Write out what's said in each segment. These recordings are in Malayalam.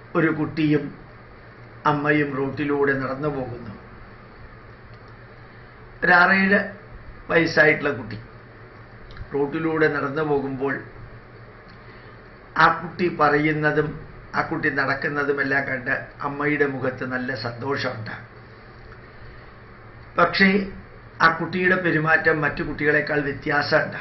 ഒരു കുട്ടിയും അമ്മയും റോട്ടിലൂടെ നടന്നു പോകുന്നു ഒരു ആറേഴ് വയസ്സായിട്ടുള്ള കുട്ടി റോട്ടിലൂടെ നടന്നു പോകുമ്പോൾ ആ കുട്ടി പറയുന്നതും ആ കുട്ടി നടക്കുന്നതും എല്ലാം കണ്ട് അമ്മയുടെ മുഖത്ത് നല്ല സന്തോഷമുണ്ട് പക്ഷേ ആ കുട്ടിയുടെ പെരുമാറ്റം മറ്റു കുട്ടികളെക്കാൾ വ്യത്യാസമുണ്ട്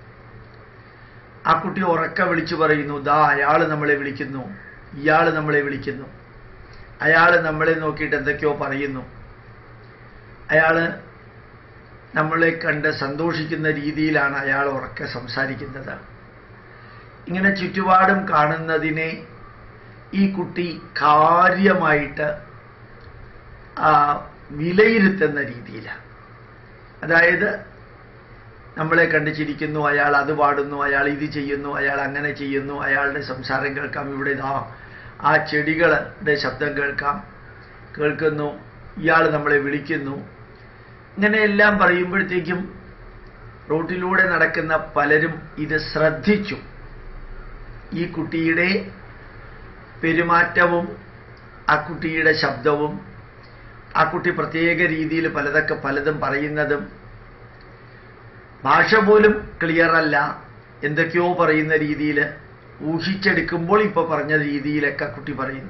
ആ കുട്ടി ഉറക്ക വിളിച്ചു പറയുന്നു ദാ അയാൾ നമ്മളെ വിളിക്കുന്നു ഇയാൾ നമ്മളെ വിളിക്കുന്നു അയാൾ നമ്മളെ നോക്കിയിട്ട് എന്തൊക്കെയോ പറയുന്നു അയാൾ നമ്മളെ കണ്ട് സന്തോഷിക്കുന്ന രീതിയിലാണ് അയാൾ ഉറക്കെ സംസാരിക്കുന്നത് ഇങ്ങനെ ചുറ്റുപാടും കാണുന്നതിനെ ഈ കുട്ടി കാര്യമായിട്ട് ആ, വിലയിരുത്തുന്ന രീതിയിലാണ് അതായത് നമ്മളെ കണ്ട് ചിരിക്കുന്നു അയാൾ അത് പാടുന്നു അയാൾ ഇത് ചെയ്യുന്നു അയാൾ അങ്ങനെ ചെയ്യുന്നു അയാളുടെ സംസാരം കേൾക്കാം ഇവിടെ ഇതാ ആ ചെടികളുടെ ശബ്ദം കേൾക്കാം കേൾക്കുന്നു ഇയാൾ നമ്മളെ വിളിക്കുന്നു ഇങ്ങനെയെല്ലാം പറയുമ്പോഴത്തേക്കും റോട്ടിലൂടെ നടക്കുന്ന പലരും ഇത് ശ്രദ്ധിച്ചു ഈ കുട്ടിയുടെ പെരുമാറ്റവും ആ കുട്ടിയുടെ ശബ്ദവും ആ കുട്ടി പ്രത്യേക രീതിയിൽ പലതൊക്കെ പലതും പറയുന്നതും ഭാഷ പോലും ക്ലിയർ അല്ല എന്തൊക്കെയോ പറയുന്ന രീതിയിൽ ഊഹിച്ചെടുക്കുമ്പോൾ ഇപ്പൊ പറഞ്ഞ രീതിയിലൊക്കെ കുട്ടി പറയുന്നു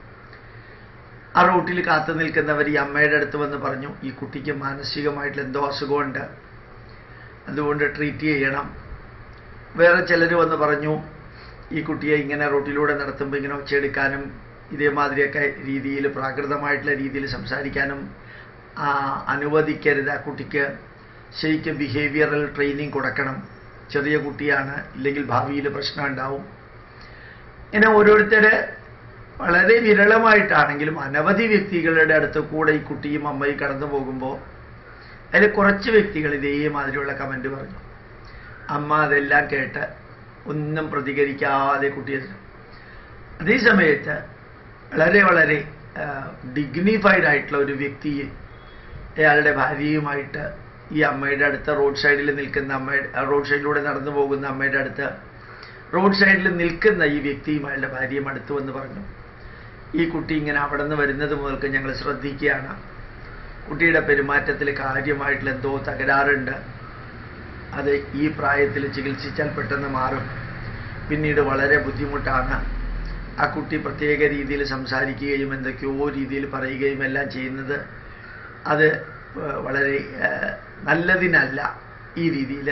ആ റോട്ടിൽ കാത്തു നിൽക്കുന്നവർ ഈ അമ്മയുടെ അടുത്ത് വന്ന് പറഞ്ഞു ഈ കുട്ടിക്ക് മാനസികമായിട്ടുള്ള എന്തോ അസുഖമുണ്ട് അതുകൊണ്ട് ട്രീറ്റ് ചെയ്യണം വേറെ ചിലർ വന്ന് പറഞ്ഞു ഈ കുട്ടിയെ ഇങ്ങനെ റോട്ടിലൂടെ നടത്തുമ്പോൾ ഇങ്ങനെ ഒച്ചയെടുക്കാനും ഇതേമാതിരിയൊക്കെ രീതിയിൽ പ്രാകൃതമായിട്ടുള്ള രീതിയിൽ സംസാരിക്കാനും ആ, അനുവദിക്കരുത് ആ കുട്ടിക്ക് ശരിക്കും ബിഹേവിയറൽ ട്രെയിനിങ് കൊടുക്കണം ചെറിയ കുട്ടിയാണ് ഇല്ലെങ്കിൽ ഭാവിയിൽ പ്രശ്നം ഉണ്ടാവും ഇങ്ങനെ ഓരോരുത്തര് വളരെ വിരളമായിട്ടാണെങ്കിലും അനവധി വ്യക്തികളുടെ അടുത്ത് കൂടെ ഈ കുട്ടിയും അമ്മയും കടന്നു പോകുമ്പോൾ അതിൽ കുറച്ച് വ്യക്തികൾ ഇതേമാതിരിയുള്ള കമൻറ്റ് പറഞ്ഞു അമ്മ അതെല്ലാം കേട്ട് ഒന്നും പ്രതികരിക്കാതെ കുട്ടിയെ അതേ സമയത്ത് വളരെ വളരെ ഡിഗ്നിഫൈഡ് ആയിട്ടുള്ള ഒരു വ്യക്തി അയാളുടെ ഭാര്യയുമായിട്ട് ഈ അമ്മയുടെ അടുത്ത് റോഡ് സൈഡിൽ നിൽക്കുന്ന അമ്മയുടെ റോഡ് സൈഡിലൂടെ നടന്നു പോകുന്ന അമ്മയുടെ അടുത്ത് റോഡ് സൈഡിൽ നിൽക്കുന്ന ഈ വ്യക്തിയും അയാളുടെ ഭാര്യയും അടുത്ത് വന്ന് പറഞ്ഞു ഈ കുട്ടി ഇങ്ങനെ അവിടെ നിന്ന് വരുന്നത് മുതൽക്ക് ഞങ്ങൾ ശ്രദ്ധിക്കുകയാണ് കുട്ടിയുടെ പെരുമാറ്റത്തിൽ കാര്യമായിട്ടുള്ള എന്തോ തകരാറുണ്ട് അത് ഈ പ്രായത്തിൽ ചികിത്സിച്ചാൽ പെട്ടെന്ന് മാറും പിന്നീട് വളരെ ബുദ്ധിമുട്ടാണ് ആ കുട്ടി പ്രത്യേക രീതിയിൽ സംസാരിക്കുകയും എന്തൊക്കെയോ രീതിയിൽ പറയുകയും എല്ലാം ചെയ്യുന്നത് അത് ഏഹ്, വളരെ ഏഹ്, നല്ലതിനല്ല ഈ രീതിയിൽ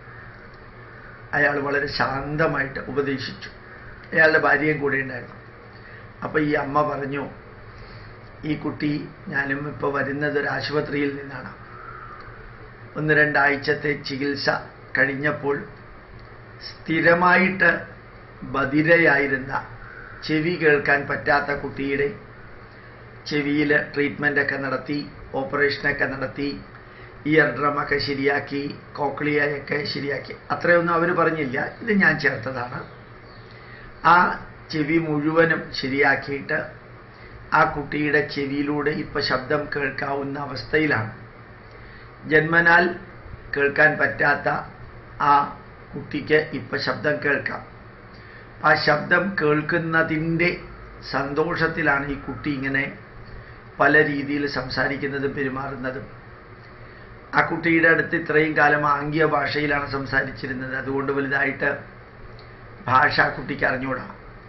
അയാൾ വളരെ ശാന്തമായിട്ട് ഉപദേശിച്ചു അയാളുടെ ഭാര്യയും കൂടെ ഉണ്ടായിരുന്നു അപ്പോൾ ഈ അമ്മ പറഞ്ഞു ഈ കുട്ടി ഞാനും ഇപ്പോൾ വരുന്നത് ഒരു ആശുപത്രിയിൽ നിന്നാണ് ഒന്ന് രണ്ടാഴ്ചത്തെ ചികിത്സ കഴിഞ്ഞപ്പോൾ സ്ഥിരമായിട്ട് ബധിരയായിരുന്ന ചെവി കേൾക്കാൻ പറ്റാത്ത കുട്ടിയുടെ ചെവിയിൽ ട്രീറ്റ്മെൻ്റൊക്കെ നടത്തി ഓപ്പറേഷനൊക്കെ നടത്തി ഇയർ ഡ്രമൊക്കെ ശരിയാക്കി കോക്ലിയയൊക്കെ ശരിയാക്കി അത്രയൊന്നും അവർ പറഞ്ഞില്ല ഇത് ഞാൻ ചേർത്തതാണ് ആ ചെവി മുഴുവനും ശരിയാക്കിയിട്ട് ആ കുട്ടിയുടെ ചെവിയിലൂടെ ഇപ്പം ശബ്ദം കേൾക്കാവുന്ന അവസ്ഥയിലാണ് ജന്മനാൽ കേൾക്കാൻ പറ്റാത്ത ആ കുട്ടിക്ക് ഇപ്പം ശബ്ദം കേൾക്കാം ആ ശബ്ദം കേൾക്കുന്നതിൻ്റെ സന്തോഷത്തിലാണ് ഈ കുട്ടി ഇങ്ങനെ പല രീതിയിൽ സംസാരിക്കുന്നതും പെരുമാറുന്നതും ആ കുട്ടിയുടെ അടുത്ത് ഇത്രയും കാലം ആംഗ്യ ഭാഷയിലാണ് സംസാരിച്ചിരുന്നത് അതുകൊണ്ട് വലുതായിട്ട് ഭാഷ ആ കുട്ടിക്ക് അറിഞ്ഞൂടാ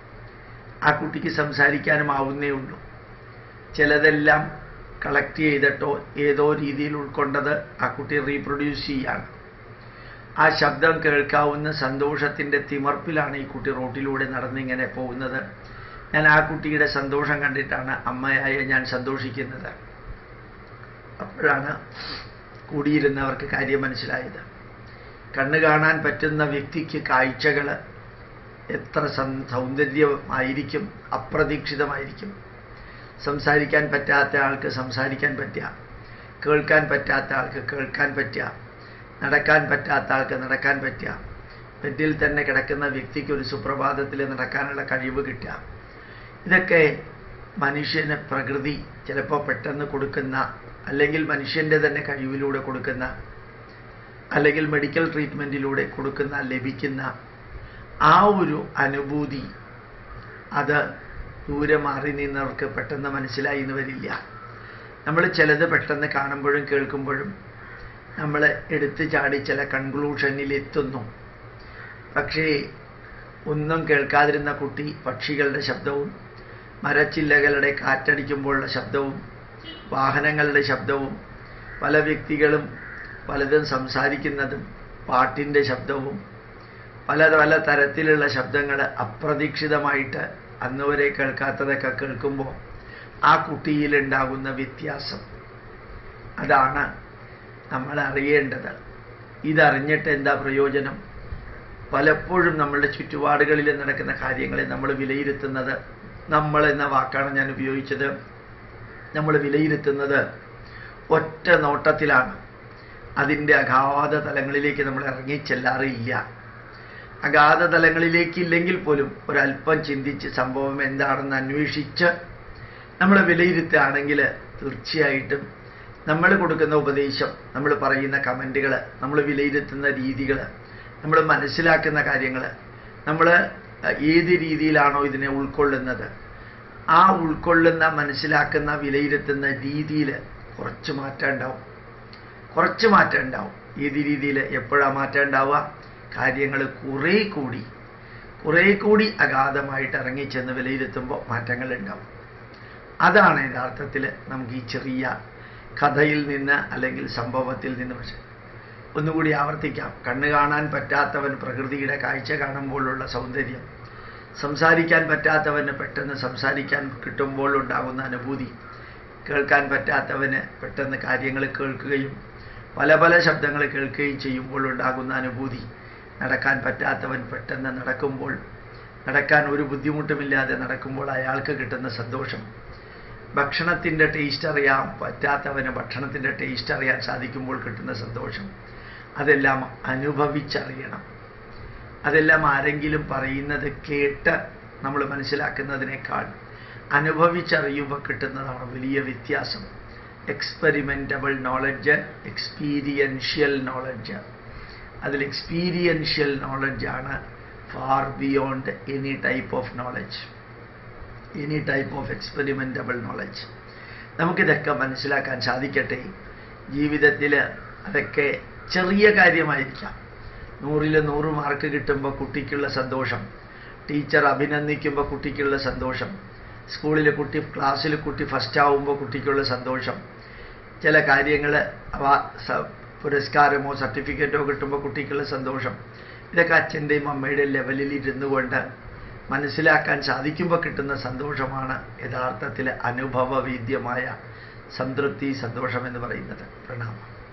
ആ കുട്ടിക്ക് സംസാരിക്കാനും ആവുന്നേ ഉള്ളൂ ചിലതെല്ലാം കളക്ട് ചെയ്തിട്ടോ ഏതോ രീതിയിൽ ഉൾക്കൊണ്ടത് ആ കുട്ടി റീപ്രൊഡ്യൂസ് ചെയ്യാണ് ആ ശബ്ദം കേൾക്കാവുന്ന സന്തോഷത്തിൻ്റെ തിമർപ്പിലാണ് ഈ കുട്ടി റോട്ടിലൂടെ നടന്നിങ്ങനെ പോകുന്നത് ഞാൻ ആ കുട്ടിയുടെ സന്തോഷം കണ്ടിട്ടാണ് അമ്മയായ ഞാൻ സന്തോഷിക്കുന്നത് അപ്പോഴാണ് കൂടിയിരുന്നവർക്ക് കാര്യം മനസ്സിലായത് കണ്ണ് കാണാൻ പറ്റുന്ന വ്യക്തിക്ക് കാഴ്ചകൾ എത്ര സം- സൗന്ദര്യമായിരിക്കും അപ്രതീക്ഷിതമായിരിക്കും സംസാരിക്കാൻ പറ്റാത്ത ആൾക്ക് സംസാരിക്കാൻ പറ്റുക കേൾക്കാൻ പറ്റാത്ത ആൾക്ക് കേൾക്കാൻ പറ്റുക നടക്കാൻ പറ്റാത്ത ആൾക്ക് നടക്കാൻ പറ്റുക ബെഡിൽ തന്നെ കിടക്കുന്ന വ്യക്തിക്ക് ഒരു സുപ്രഭാതത്തിൽ നടക്കാനുള്ള കഴിവ് കിട്ടുക ഇതൊക്കെ മനുഷ്യന് പ്രകൃതി ചിലപ്പോൾ പെട്ടെന്ന് കൊടുക്കുന്ന അല്ലെങ്കിൽ മനുഷ്യൻ്റെ തന്നെ കഴിവിലൂടെ കൊടുക്കുന്ന അല്ലെങ്കിൽ മെഡിക്കൽ ട്രീറ്റ്മെൻറ്റിലൂടെ കൊടുക്കുന്ന ലഭിക്കുന്ന ആ ഒരു അനുഭൂതി അത് ദൂരെ മാറി നിന്നവർക്ക് പെട്ടെന്ന് മനസ്സിലായി എന്ന് വരില്ല നമ്മൾ ചിലത് പെട്ടെന്ന് കാണുമ്പോഴും കേൾക്കുമ്പോഴും നമ്മൾ എടുത്തു ചാടി ചില കൺക്ലൂഷനിൽ എത്തുന്നു പക്ഷേ ഒന്നും കേൾക്കാതിരുന്ന കുട്ടി പക്ഷികളുടെ ശബ്ദവും മരച്ചില്ലകളുടെ കാറ്റടിക്കുമ്പോഴുള്ള ശബ്ദവും വാഹനങ്ങളുടെ ശബ്ദവും പല വ്യക്തികളും പലതും സംസാരിക്കുന്നതും പാട്ടിൻ്റെ ശബ്ദവും പല പല തരത്തിലുള്ള ശബ്ദങ്ങൾ അപ്രതീക്ഷിതമായിട്ട് അന്ന് വരെ കേൾക്കാത്തതൊക്കെ കേൾക്കുമ്പോൾ ആ കുട്ടിയിലുണ്ടാകുന്ന വ്യത്യാസം അതാണ് നമ്മൾ അറിയേണ്ടത് ഇതറിഞ്ഞിട്ട് എന്താ പ്രയോജനം പലപ്പോഴും നമ്മളുടെ ചുറ്റുപാടുകളിൽ നടക്കുന്ന കാര്യങ്ങളെ നമ്മൾ വിലയിരുത്തുന്നത് നമ്മൾ എന്ന വാക്കാണ് ഞാൻ ഉപയോഗിച്ചത് നമ്മൾ വിലയിരുത്തുന്നത് ഒറ്റ നോട്ടത്തിലാണ് അതിൻ്റെ അഗാധ തലങ്ങളിലേക്ക് നമ്മൾ ഇറങ്ങി ചെല്ലാറില്ല അഗാധ തലങ്ങളിലേക്ക് ഇല്ലെങ്കിൽ പോലും ഒരല്പം ചിന്തിച്ച് സംഭവം എന്താണെന്ന് അന്വേഷിച്ച് നമ്മൾ വിലയിരുത്തുകയാണെങ്കിൽ തീർച്ചയായിട്ടും നമ്മൾ കൊടുക്കുന്ന ഉപദേശം നമ്മൾ പറയുന്ന കമൻറ്റുകൾ നമ്മൾ വിലയിരുത്തുന്ന രീതികൾ നമ്മൾ മനസ്സിലാക്കുന്ന കാര്യങ്ങൾ നമ്മൾ ഏത് രീതിയിലാണോ ഇതിനെ ഉൾക്കൊള്ളുന്നത് ആ ഉൾക്കൊള്ളുന്ന മനസ്സിലാക്കുന്ന വിലയിരുത്തുന്ന രീതിയിൽ കുറച്ച് മാറ്റം ഉണ്ടാവും കുറച്ച് മാറ്റം ഉണ്ടാവും ഏത് രീതിയിൽ എപ്പോഴാണ് മാറ്റം ഉണ്ടാവുക കാര്യങ്ങൾ കുറേ കൂടി കുറേ കൂടി അഗാധമായിട്ട് ഇറങ്ങിച്ചെന്ന് വിലയിരുത്തുമ്പോൾ മാറ്റങ്ങൾ ഉണ്ടാവും അതാണ് യഥാർത്ഥത്തിൽ നമുക്ക് ഈ ചെറിയ കഥയിൽ നിന്ന് അല്ലെങ്കിൽ സംഭവത്തിൽ നിന്ന് പക്ഷേ ഒന്നുകൂടി ആവർത്തിക്കാം കണ്ണ് കാണാൻ പറ്റാത്തവൻ പ്രകൃതിയുടെ കാഴ്ച കാണുമ്പോഴുള്ള സൗന്ദര്യം സംസാരിക്കാൻ പറ്റാത്തവന് പെട്ടെന്ന് സംസാരിക്കാൻ കിട്ടുമ്പോൾ ഉണ്ടാകുന്ന അനുഭൂതി കേൾക്കാൻ പറ്റാത്തവന് പെട്ടെന്ന് കാര്യങ്ങൾ കേൾക്കുകയും പല പല ശബ്ദങ്ങൾ കേൾക്കുകയും ചെയ്യുമ്പോൾ ഉണ്ടാകുന്ന അനുഭൂതി നടക്കാൻ പറ്റാത്തവൻ പെട്ടെന്ന് നടക്കുമ്പോൾ നടക്കാൻ ഒരു ബുദ്ധിമുട്ടുമില്ലാതെ നടക്കുമ്പോൾ അയാൾക്ക് കിട്ടുന്ന സന്തോഷം ഭക്ഷണത്തിൻ്റെ ടേസ്റ്റ് അറിയാൻ പറ്റാത്തവന് ഭക്ഷണത്തിൻ്റെ ടേസ്റ്റ് അറിയാൻ സാധിക്കുമ്പോൾ കിട്ടുന്ന സന്തോഷം അതെല്ലാം അനുഭവിച്ചറിയണം അതെല്ലാം ആരെങ്കിലും പറയുന്നത് കേട്ട് നമ്മൾ മനസ്സിലാക്കുന്നതിനേക്കാൾ അനുഭവിച്ചറിയുമ്പോൾ കിട്ടുന്നതാണ് വലിയ വ്യത്യാസം എക്സ്പെരിമെൻറ്റബിൾ നോളജ് എക്സ്പീരിയൻഷ്യൽ നോളജ് അതിൽ എക്സ്പീരിയൻഷ്യൽ നോളജാണ് far beyond any type of knowledge any type of experimentable knowledge നമുക്കിതൊക്കെ മനസ്സിലാക്കാൻ സാധിക്കട്ടെ ജീവിതത്തിൽ അതൊക്കെ ചെറിയ കാര്യമായിരിക്കാം നൂറിൽ നൂറ് മാർക്ക് കിട്ടുമ്പോൾ കുട്ടിക്കുള്ള സന്തോഷം ടീച്ചർ അഭിനന്ദിക്കുമ്പോൾ കുട്ടിക്കുള്ള സന്തോഷം സ്കൂളിൽ കുട്ടി ക്ലാസ്സിൽ കുട്ടി ഫസ്റ്റ് ആവുമ്പോൾ കുട്ടിക്കുള്ള സന്തോഷം ചില കാര്യങ്ങൾ അവ പുരസ്കാരമോ സർട്ടിഫിക്കറ്റോ കിട്ടുമ്പോൾ കുട്ടിക്കുള്ള സന്തോഷം ഇതൊക്കെ അച്ഛൻ്റെയും അമ്മയുടെയും ലെവലിൽ ഇരുന്നു കൊണ്ട് മനസ്സിലാക്കാൻ സാധിക്കുമ്പോൾ കിട്ടുന്ന സന്തോഷമാണ് യഥാർത്ഥത്തിൽ അനുഭവവേദ്യമായ സംതൃപ്തി സന്തോഷം എന്ന് പറയുന്നത് പ്രണാമം